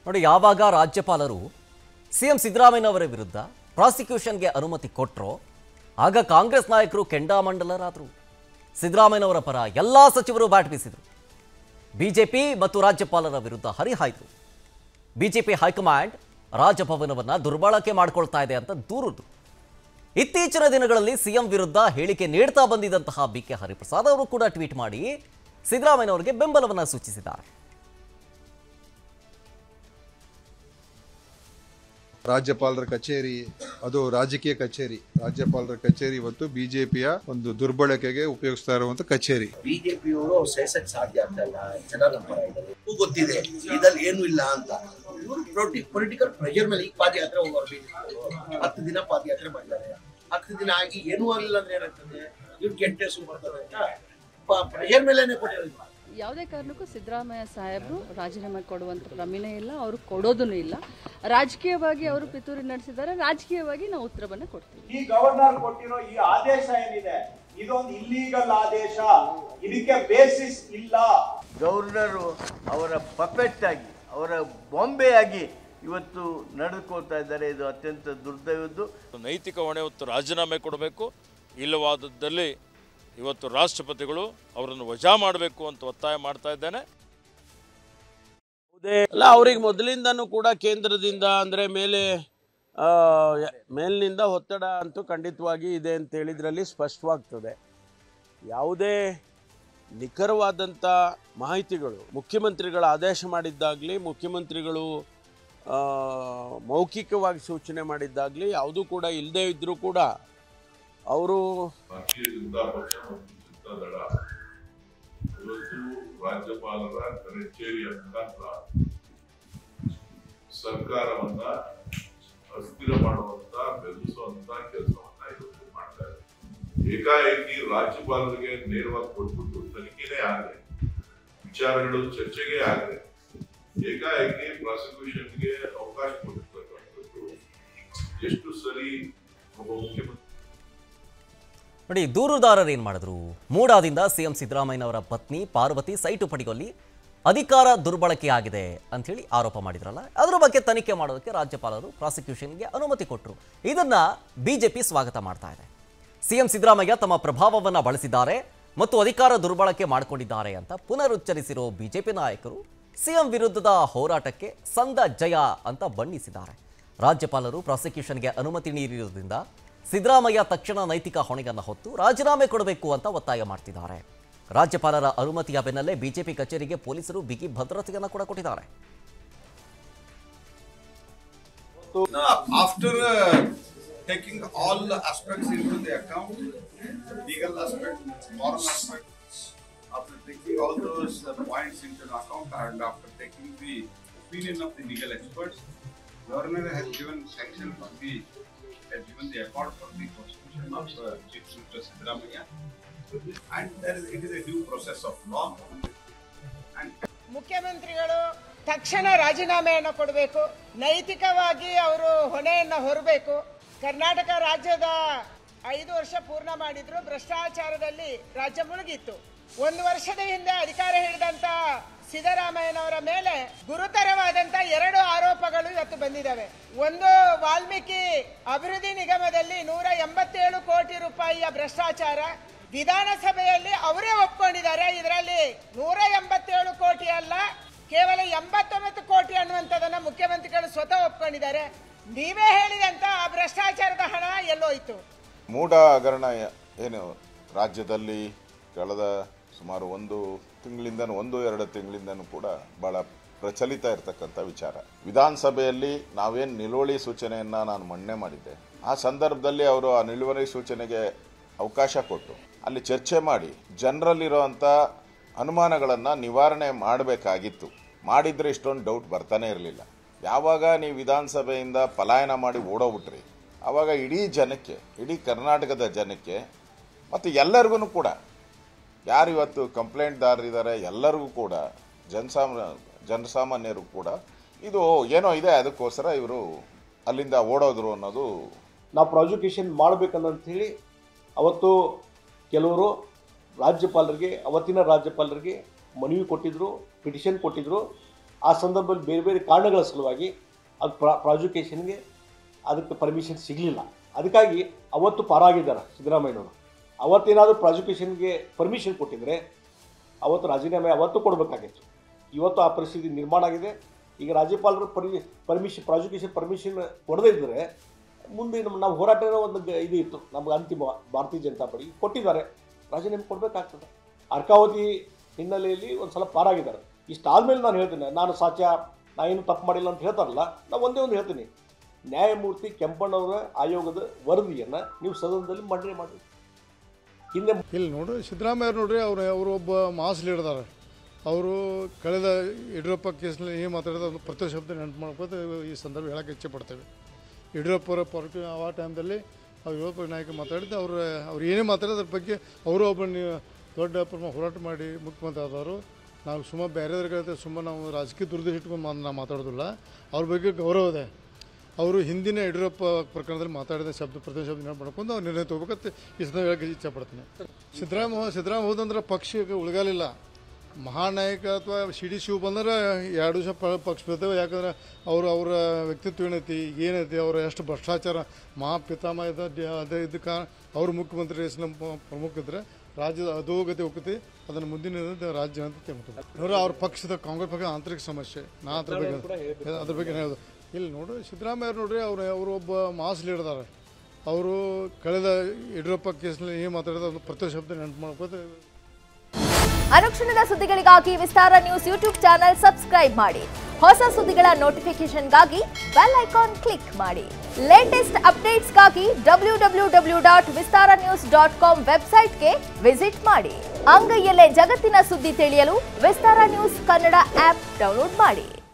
ನೋಡಿ ಯಾವಾಗ ರಾಜ್ಯಪಾಲರು ಸಿಎಂ ಸಿದ್ದರಾಮಯ್ಯನವರ ವಿರುದ್ಧ ಪ್ರಾಸಿಕ್ಯೂಷನ್ಗೆ ಅನುಮತಿ ಕೊಟ್ಟರೋ ಆಗ ಕಾಂಗ್ರೆಸ್ ನಾಯಕರು ಕೆಂಡಾಮಂಡಲರಾದರು ಸಿದ್ದರಾಮಯ್ಯನವರ ಪರ ಎಲ್ಲ ಸಚಿವರು ಬ್ಯಾಟ್ ಬೀಸಿದರು ಬಿಜೆಪಿ ಮತ್ತು ರಾಜ್ಯಪಾಲರ ವಿರುದ್ಧ ಹರಿಹಾಯ್ತು ಬಿಜೆಪಿ ಹೈಕಮಾಂಡ್ ರಾಜಭವನವನ್ನ ದುರ್ಬಳಕೆ ಮಾಡ್ಕೊಳ್ತಾ ಇದೆ ಅಂತ ದೂರಿದ್ರು ಇತ್ತೀಚಿನ ದಿನಗಳಲ್ಲಿ ಸಿಎಂ ವಿರುದ್ಧ ಹೇಳಿಕೆ ನೀಡ್ತಾ ಬಂದಿದ್ದಂತಹ ಬಿ ಕೆ ಹರಿಪ್ರಸಾದ್ ಅವರು ಕೂಡ ಟ್ವೀಟ್ ಮಾಡಿ ಸಿದ್ದರಾಮಯ್ಯನವರಿಗೆ ಬೆಂಬಲವನ್ನ ಸೂಚಿಸಿದ್ದಾರೆ ರಾಜ್ಯಪಾಲರ ಕಚೇರಿ ಅದು ರಾಜಕೀಯ ಕಚೇರಿ ರಾಜ್ಯಪಾಲರ ಕಚೇರಿ ಇವತ್ತು ಬಿಜೆಪಿಯ ಒಂದು ದುರ್ಬಳಕೆಗೆ ಉಪಯೋಗಿಸ್ತಾ ಇರುವಂತ ಕಚೇರಿ ಬಿಜೆಪಿಯವರು ಸಹಿಸಕ್ ಸಾಧ್ಯ ಆಗ್ತಲ್ಲ ಜನರ ಪರ ಇದ್ದಾರೆ ನಿಮ್ಗೂ ಗೊತ್ತಿದೆ ಇದ್ರಲ್ಲಿ ಏನು ಇಲ್ಲ ಅಂತ ಇವರು ಪೊಲಿಟಿಕಲ್ ಪ್ರೆಷರ್ ಮೇಲೆ ಈಗ ಪಾದಯಾತ್ರೆ ಹೋಗೋರು ಬಿಜೆಪಿ ಹತ್ತು ದಿನ ಪಾದಯಾತ್ರೆ ಮಾಡಿದ್ದಾರೆ ಹತ್ತು ದಿನ ಆಗಿ ಏನೂ ಆಗಿಲ್ಲ ಅಂದ್ರೆ ಏನಾಗ್ತದೆ ಇವ್ರು ಕೆಟ್ಟ ಹೆಸರು ಬರ್ತದೆ ಅಂತ ಪ್ರೆಷರ್ ಮೇಲೆನೆ ಕೊಟ್ಟಿರೋದು ಯಾವುದೇ ಕಾರಣಕ್ಕೂ ಸಿದ್ದರಾಮಯ್ಯ ಸಾಹೇಬರು ರಾಜೀನಾಮೆ ಕೊಡುವಂಥ ಪ್ರಮೇಯ ಇಲ್ಲ ಅವರು ಕೊಡೋದೂ ಇಲ್ಲ ರಾಜಕೀಯವಾಗಿ ಅವರು ಪಿತೂರಿ ನಡೆಸಿದ್ದಾರೆ ರಾಜಕೀಯವಾಗಿ ನಾವು ಉತ್ತರವನ್ನು ಕೊಡ್ತೀವಿ ಈ ಗವರ್ನರ್ ಕೊಟ್ಟಿರೋ ಈ ಆದೇಶ ಏನಿದೆ ಇದೊಂದು ಇಲ್ಲೀಗಲ್ ಆದೇಶ ಇದಕ್ಕೆ ಬೇಸಿಸ್ ಇಲ್ಲ ಗವರ್ನರು ಅವರ ಪಪೆಟ್ ಆಗಿ ಅವರ ಬೊಂಬೆಯಾಗಿ ಇವತ್ತು ನಡೆದುಕೊಳ್ತಾ ಇದ್ದಾರೆ ಇದು ಅತ್ಯಂತ ದುರ್ದೈವದ್ದು ನೈತಿಕ ಹೊಣೆ ಹೊತ್ತು ರಾಜೀನಾಮೆ ಕೊಡಬೇಕು ಇಲ್ಲವಾದದ್ದಲ್ಲಿ ಇವತ್ತು ರಾಷ್ಟ್ರಪತಿಗಳು ಅವರನ್ನು ವಜಾ ಮಾಡಬೇಕು ಅಂತ ಒತ್ತಾಯ ಮಾಡ್ತಾ ಇದ್ದೇನೆ ಅಲ್ಲ ಅವ್ರಿಗೆ ಮೊದಲಿಂದನೂ ಕೂಡ ಕೇಂದ್ರದಿಂದ ಅಂದರೆ ಮೇಲೆ ಆ, ಯ- ಮೇಲಿನಿಂದ ಒತ್ತಡ ಅಂತೂ ಖಂಡಿತವಾಗಿ ಇದೆ ಅಂತ ಹೇಳಿದ್ರಲ್ಲಿ ಸ್ಪಷ್ಟವಾಗ್ತದೆ ಯಾವುದೇ ನಿಖರವಾದಂಥ ಮಾಹಿತಿಗಳು ಮುಖ್ಯಮಂತ್ರಿಗಳ ಆದೇಶ ಮಾಡಿದ್ದಾಗಲಿ ಮುಖ್ಯಮಂತ್ರಿಗಳು ಆ, ಮೌಖಿಕವಾಗಿ ಸೂಚನೆ ಮಾಡಿದ್ದಾಗಲಿ ಯಾವುದೂ ಕೂಡ ಇಲ್ಲದೇ ಇದ್ದರೂ ಕೂಡ ಅವರು ರಾಷ್ಟ್ರೀಯ ಜನತಾ ಪಕ್ಷ ಮತ್ತು ಜನತಾದಳ ಇವತ್ತು ರಾಜ್ಯಪಾಲರ ಕಚೇರಿಯ ಮುಖಾಂತರ ಸರ್ಕಾರವನ್ನ ಅಸ್ಥಿರ ಮಾಡುವಂತ ಬೆದರಿಸುವಂತ ಕೆಲಸವನ್ನ ಇವತ್ತು ಮಾಡ್ತಾ ಇದೆ ಏಕಾಏಕಿ ರಾಜ್ಯಪಾಲರಿಗೆ ನೇರವಾಗಿ ಕೊಟ್ಬಿಟ್ಟು ತನಿಖೆನೇ ಆಗದೆ ವಿಚಾರಗಳು ಚರ್ಚೆಗೆ ಆಗದೆ ಏಕಾಏಕಿ ಪ್ರಾಸಿಕ್ಯೂಷನ್ಗೆ ಅವಕಾಶ ಕೊಟ್ಟಿರ್ತಕ್ಕಂಥದ್ದು ಎಷ್ಟು ಸರಿ ಒಬ್ಬ ಮುಖ್ಯಮಂತ್ರಿ ನೋಡಿ ದೂರುದಾರರು ಏನು ಮಾಡಿದ್ರು ಮೂಡಾದಿಂದ ಸಿಎಂ ಸಿದ್ದರಾಮಯ್ಯನವರ ಪತ್ನಿ ಪಾರ್ವತಿ ಸೈಟು ಪಡೆಯುವಲ್ಲಿ ಅಧಿಕಾರ ದುರ್ಬಳಕೆಯಾಗಿದೆ ಅಂಥೇಳಿ ಆರೋಪ ಮಾಡಿದ್ರಲ್ಲ ಅದರ ಬಗ್ಗೆ ತನಿಖೆ ಮಾಡೋದಕ್ಕೆ ರಾಜ್ಯಪಾಲರು ಪ್ರಾಸಿಕ್ಯೂಷನ್ಗೆ ಅನುಮತಿ ಕೊಟ್ಟರು ಇದನ್ನ ಬಿಜೆಪಿ ಸ್ವಾಗತ ಮಾಡ್ತಾ ಇದೆ ಸಿಎಂ ಸಿದ್ದರಾಮಯ್ಯ ತಮ್ಮ ಪ್ರಭಾವವನ್ನು ಬಳಸಿದ್ದಾರೆ ಮತ್ತು ಅಧಿಕಾರ ದುರ್ಬಳಕೆ ಮಾಡಿಕೊಂಡಿದ್ದಾರೆ ಅಂತ ಪುನರುಚ್ಚರಿಸಿರೋ ಬಿಜೆಪಿ ನಾಯಕರು ಸಿಎಂ ವಿರುದ್ಧದ ಹೋರಾಟಕ್ಕೆ ಸಂದ ಜಯ ಅಂತ ಬಣ್ಣಿಸಿದ್ದಾರೆ ರಾಜ್ಯಪಾಲರು ಪ್ರಾಸಿಕ್ಯೂಷನ್ಗೆ ಅನುಮತಿ ನೀಡಿರುವುದರಿಂದ ಸಿದ್ದರಾಮಯ್ಯ ತಕ್ಷಣ ನೈತಿಕ ಹೊಣೆಯನ್ನು ಹೊತ್ತು ರಾಜೀನಾಮೆ ಕೊಡಬೇಕು ಅಂತ ಒತ್ತಾಯ ಮಾಡ್ತಿದ್ದಾರೆ ರಾಜ್ಯಪಾಲರ ಅನುಮತಿಯ ಬೆನ್ನಲ್ಲೇ ಬಿಜೆಪಿ ಕಚೇರಿಗೆ ಪೊಲೀಸರು ಬಿಗಿ ಭದ್ರತೆಯನ್ನು ಕೂಡ ಕೊಟ್ಟಿದ್ದಾರೆ after uh, taking all the aspects into the account, legal aspect, moral aspect, after taking all those uh, points into the account and after taking the opinion of the legal experts, governor has given sanction for the has given the accord for the constitution of uh, Chief Minister Siddaramaiah, and there is, it is a due process of law. And ಮುಖ್ಯಮಂತ್ರಿಗಳು ತಕ್ಷಣ ರಾಜೀನಾಮೆಯನ್ನು ಕೊಡಬೇಕು ನೈತಿಕವಾಗಿ ಅವರು ಹೊಣೆಯನ್ನು ಹೊರಬೇಕು ಕರ್ನಾಟಕ ರಾಜ್ಯದ ಐದು ವರ್ಷ ಪೂರ್ಣ ಮಾಡಿದ್ರು ಭ್ರಷ್ಟಾಚಾರದಲ್ಲಿ ರಾಜ್ಯ ಮುಳುಗಿತ್ತು ಒಂದು ವರ್ಷದ ಹಿಂದೆ ಅಧಿಕಾರ ಹಿಡಿದಂತ ಸಿದ್ದರಾಮಯ್ಯನವರ ಮೇಲೆ ಗುರುತರವಾದಂತ ಎರಡು ಆರೋಪಗಳು ಇವತ್ತು ಬಂದಿದ್ದಾವೆ ಒಂದು ವಾಲ್ಮೀಕಿ ಅಭಿವೃದ್ಧಿ ನಿಗಮದಲ್ಲಿ ನೂರ ಎಂಬತ್ತೇಳು ಕೋಟಿ ರೂಪಾಯಿಯ ಭ್ರಷ್ಟಾಚಾರ ವಿಧಾನಸಭೆಯಲ್ಲಿ ಅವರೇ ಒಪ್ಕೊಂಡಿದ್ದಾರೆ ಇದರಲ್ಲಿ ನೂರ ಎಂಬತ್ತೇಳು ಕೋಟಿ ಅಲ್ಲ ಕೇವಲ ಎಂಬತ್ತೊಂಬತ್ತು ಕೋಟಿ ಅನ್ನುವಂಥದ್ದನ್ನ ಮುಖ್ಯಮಂತ್ರಿಗಳು ಸ್ವತಃ ಒಪ್ಕೊಂಡಿದ್ದಾರೆ ನೀವೇ ಹೇಳಿದಂತ ಆ ಭ್ರಷ್ಟಾಚಾರದ ಹಣ ಎಲ್ಲೋಯ್ತು ಮೂಢ ಹಗರಣ ಏನು ರಾಜ್ಯದಲ್ಲಿ ಕಳೆದ ಸುಮಾರು ಒಂದು ತಿಂಗಳಿಂದನೂ ಒಂದು ಎರಡು ತಿಂಗಳಿಂದನೂ ಕೂಡ ಭಾಳ ಪ್ರಚಲಿತ ಇರತಕ್ಕಂಥ ವಿಚಾರ ವಿಧಾನಸಭೆಯಲ್ಲಿ ನಾವೇನು ನಿಲುವಳಿ ಸೂಚನೆಯನ್ನು ನಾನು ಮನ್ನಣೆ ಮಾಡಿದ್ದೆ ಆ ಸಂದರ್ಭದಲ್ಲಿ ಅವರು ಆ ನಿಲುವಳಿ ಸೂಚನೆಗೆ ಅವಕಾಶ ಕೊಟ್ಟು ಅಲ್ಲಿ ಚರ್ಚೆ ಮಾಡಿ ಜನರಲ್ಲಿರುವಂಥ ಅನುಮಾನಗಳನ್ನು ನಿವಾರಣೆ ಮಾಡಬೇಕಾಗಿತ್ತು ಮಾಡಿದರೆ ಇಷ್ಟೊಂದು ಡೌಟ್ ಬರ್ತಾನೆ ಇರಲಿಲ್ಲ ಯಾವಾಗ ನೀವು ವಿಧಾನಸಭೆಯಿಂದ ಪಲಾಯನ ಮಾಡಿ ಓಡೋಗ್ಬಿಟ್ರಿ ಆವಾಗ ಇಡೀ ಜನಕ್ಕೆ ಇಡೀ ಕರ್ನಾಟಕದ ಜನಕ್ಕೆ ಮತ್ತು ಎಲ್ಲರಿಗೂ ಕೂಡ ಯಾರು ಇವತ್ತು ಕಂಪ್ಲೇಂಟ್ದಾರರಿದ್ದಾರೆ ಎಲ್ಲರಿಗೂ ಕೂಡ ಜನಸಾಮ ಜನಸಾಮಾನ್ಯರು ಕೂಡ ಇದು ಏನೋ ಇದೆ ಅದಕ್ಕೋಸ್ಕರ ಇವರು ಅಲ್ಲಿಂದ ಓಡೋದ್ರು ಅನ್ನೋದು ನಾವು ಪ್ರಾಸಿಕ್ಯೂಷನ್ ಮಾಡಬೇಕಂತೇಳಿ ಅವತ್ತು ಕೆಲವರು ರಾಜ್ಯಪಾಲರಿಗೆ ಅವತ್ತಿನ ರಾಜ್ಯಪಾಲರಿಗೆ ಮನವಿ ಕೊಟ್ಟಿದ್ರು ಪಿಟಿಷನ್ ಕೊಟ್ಟಿದ್ರು ಆ ಸಂದರ್ಭದಲ್ಲಿ ಬೇರೆ ಬೇರೆ ಕಾರಣಗಳ ಸಲುವಾಗಿ ಅದು ಪ್ರಾ ಪ್ರಾಜುಕೇಷನ್ಗೆ ಅದಕ್ಕೆ ಪರ್ಮಿಷನ್ ಸಿಗಲಿಲ್ಲ ಅದಕ್ಕಾಗಿ ಅವತ್ತು ಪಾರಾಗಿದ್ದಾರೆ ಸಿದ್ದರಾಮಯ್ಯನವರು ಅವತ್ತೇನಾದರೂ ಪ್ರಾಜುಕೇಷನ್ಗೆ ಪರ್ಮಿಷನ್ ಕೊಟ್ಟಿದ್ರೆ ಅವತ್ತು ರಾಜೀನಾಮೆ ಅವತ್ತು ಕೊಡಬೇಕಾಗಿತ್ತು ಇವತ್ತು ಆ ಪರಿಸ್ಥಿತಿ ನಿರ್ಮಾಣ ಆಗಿದೆ ಈಗ ರಾಜ್ಯಪಾಲರು ಪರ್ಮಿ ಪರ್ಮಿಷನ್ ಪ್ರಾಜುಕೇಷನ್ ಪರ್ಮಿಷನ್ ಕೊಡದೇ ಇದ್ದರೆ ಮುಂದೆ ನಮ್ಮ ನಾವು ಹೋರಾಟ ಒಂದು ಗ- ಇದು ಇತ್ತು ನಮ್ಗೆ ಅಂತಿಮ ಭಾರತೀಯ ಜನತಾ ಪಾರ್ಟಿ ಕೊಟ್ಟಿದ್ದಾರೆ ರಾಜೀನಾಮೆ ಕೊಡಬೇಕಾಗ್ತದೆ ಅರ್ಕಾವತಿ ಹಿನ್ನೆಲೆಯಲ್ಲಿ ಒಂದು ಸಲ ಪಾರಾಗಿದ್ದಾರೆ ಇಷ್ಟಾದ್ಮೇಲೆ ನಾನು ಹೇಳ್ತೀನಿ ನಾನು ಸಾಚ ನಾ ಏನು ತಪ್ಪು ಮಾಡಿಲ್ಲ ಅಂತ ಹೇಳ್ತಾರಲ್ಲ ನಾವು ಒಂದೇ ಒಂದು ಹೇಳ್ತೀನಿ ನ್ಯಾಯಮೂರ್ತಿ ಕೆಂಪಣ್ಣವರ ಆಯೋಗದ ವರದಿಯನ್ನು ನೀವು ಸದನದಲ್ಲಿ ಮಂಡನೆ ಮಾಡಿ ಹಿಂದೆ ಇಲ್ಲಿ ನೋಡ್ರಿ ಸಿದ್ದರಾಮಯ್ಯ ನೋಡ್ರಿ ಅವ್ರು ಅವರು ಒಬ್ಬ ಮಾಸ್ ಲೀಡರ್ ಅದಾರ ಅವರು ಕಳೆದ ಯಡಿಯೂರಪ್ಪ ಕೇಸ್ನಲ್ಲಿ ಏನು ಮಾತಾಡಿದ ಒಂದು ಪ್ರತಿ ಶಬ್ದ ನೆನಪು ಮಾಡ್ಕೋತ ಈ ಸಂದರ್ಭ ಹೇಳಕ್ಕೆ ಇಚ್ಛೆ ಪಡ್ತೇವೆ ಯಡಿಯೂರಪ್ಪ ಅವರ ಪಾರ್ಟಿ ಆ ಟೈಮ್ದಲ್ಲಿ ಅವ್ರು ಯಡಿಯೂರಪ್ಪ ನಾಯಕ ಮಾತಾಡಿದ್ದು ಅವ್ರು ಅವ್ರು ಏನೇ ಮಾತಾಡಿದ ಅದ್ರ ಬಗ್ಗೆ ಅವರು ಒಬ್ಬ ನೀವು ದೊಡ್ಡ ಪ್ರಮಾಣ ಹೋರಾಟ ಮಾಡಿ ಮುಖ್ಯಮಂತ್ರಿ ಆದವರು ನಾವು ಸುಮ್ಮ ಬೇರೆದ್ರ ಕಡೆ ಸುಮ್ಮ ನಾವು ರಾಜಕೀಯ ದುರ್ದೇಶ ಇಟ್ಕೊಂಡು ಮಾ- ನಾವು ಮಾತಾಡೋದಿಲ್ಲ ಅವ್ರ ಬಗ್ಗೆ ಗೌರವ ಇದೆ ಅವರು ಹಿಂದಿನ ಯಡಿಯೂರಪ್ಪ ಪ್ರಕರಣದಲ್ಲಿ ಮಾತಾಡಿದ ಶಬ್ದ ಪ್ರತಿ ಶಬ್ದ ನೆನಪು ಮಾಡ್ಕೊಂಡು ಅವ್ರು ನಿರ್ಣಯ ತಗೋಬೇಕಂತ ಈ ಸಂದರ್ಭ ಹೇಳಕ್ಕೆ ಇಚ್ಛೆ ಪಡ್ತೀನಿ ಸಿದ್ದರಾಮಯ್ಯ ಸಿದ್ದರಾಮಯ್ಯ ಹೋದಂದ್ರೆ ಪಕ್ಷಕ್ಕೆ ಉಳಿಗಾಲಿಲ್ಲ ಮಹಾನಾಯಕ ಅಥವಾ ಸಿ ಡಿ ಶಿವ್ ಬಂದ್ರೆ ಎರಡು ದಿವಸ ಪ ಪಕ್ಷ ಬರ್ತೇವೆ ಯಾಕಂದ್ರೆ ಅವರು ಅವರ ವ್ಯಕ್ತಿತ್ವ ಏನೈತಿ ಏನೈತಿ ಅವರ ಎಷ್ಟು ಭ್ರಷ್ಟಾಚಾರ ಮಹಾ ಪಿತಾಮಹದ ಅದೇ ಇದಕ್ಕೆ ಅವರು ಮುಖ್ಯಮಂತ್ರಿ ರೇಸ್ನ ಪ್ರಮುಖ ಇದ್ರೆ ರಾಜ್ಯದ ಅಧೋಗತಿ ಹೋಗ್ತೈತಿ ಅದನ್ನು ಮುಂದಿನ ದಿನದ ರಾಜ್ಯ ಅಂತ ತಿಳ್ಕೊತಾರೆ ನೋಡ್ರಿ ಅವ್ರ ಪಕ್ಷದ ಕಾಂಗ್ರೆಸ್ ಪಕ್ಷ ಆಂತರಿಕ ಸಮಸ್ಯೆ ನಾ ಅದ್ರ ಬಗ್ಗೆ ಅದ್ರ ಬಗ್ಗೆ ಹೇಳೋದು ಇಲ್ಲಿ ನೋಡ್ರಿ ಸಿದ್ದರಾಮಯ್ಯ ನೋಡ್ರಿ ಅವ್ರು ಅವರು ಒಬ್ಬ ಮಾಸ್ ಲೀಡರ್ ಅದಾರ ಅವರು ಕಳೆದ ಯಡಿಯೂರಪ್ಪ ಕೇಸ್ನಲ್ಲಿ ಏನು ಮಾತಾಡಿದ ಒಂದು ಪ್ರತಿ ಶಬ್ದ ನೆನಪು ಮಾಡ್ಕೋತ ಅನುಕ್ಷಣದ ಸುದ್ದಿಗಳಿಗಾಗಿ Vistara news YouTube channel subscribe ಮಾಡಿ ಹೊಸ ಸುದ್ದಿಗಳ ನೋಟಿಫಿಕೇಶನ್ಗಾಗಿ ಬೆಲ್ ಐಕಾನ್ ಕ್ಲಿಕ್ ಮಾಡಿ ಲೇಟೆಸ್ಟ್ ಅಪ್ಡೇಟ್ಸ್ಗಾಗಿ W W W dot Vistara news dot com ವೆಬ್ಸೈಟ್ಗೆ ವಿಸಿಟ್ ಮಾಡಿ ಅಂಗೈಯಲ್ಲೇ ಜಗತ್ತಿನ ಸುದ್ದಿ ತಿಳಿಯಲು Vistara news Kannada app download ಮಾಡಿ